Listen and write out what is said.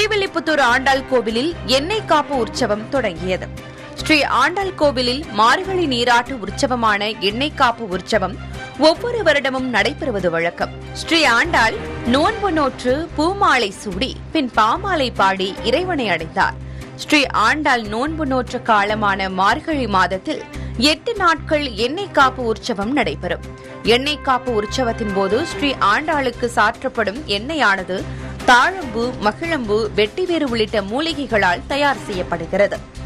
ஸ்ரீவில்லிபுத்தூர் ஆண்டாள் கோவிலில் எண்ணெய் காப்பு உற்சவம் தொடங்கியது ஸ்ரீ ஆண்டாள் கோவிலில் மார்கழி நீராட்டு உற்சவமான எண்ணெய் காப்பு உற்சவம் ஒவ்வொரு வருடமும் நடைபெறுவது வழக்கம் ஸ்ரீ ஆண்டாள் நோன்பு நோற்று பூமாலை சூடி பின் பாமாலை பாடி இறைவனை அடைந்தார் ஸ்ரீ ஆண்டாள் நோன்பு நோற்ற காலமான மார்கழி மாதத்தில் எட்டு நாட்கள் எண்ணெய் காப்பு உற்சவம் நடைபெறும் எண்ணெய் காப்பு உற்சவத்தின் போது ஸ்ரீ ஆண்டாளுக்கு சாற்றப்படும் எண்ணெயானது தாழம்பு மகிழம்பு வெட்டிவேறு உள்ளிட்ட மூலிகைகளால் தயார் செய்யப்படுகிறது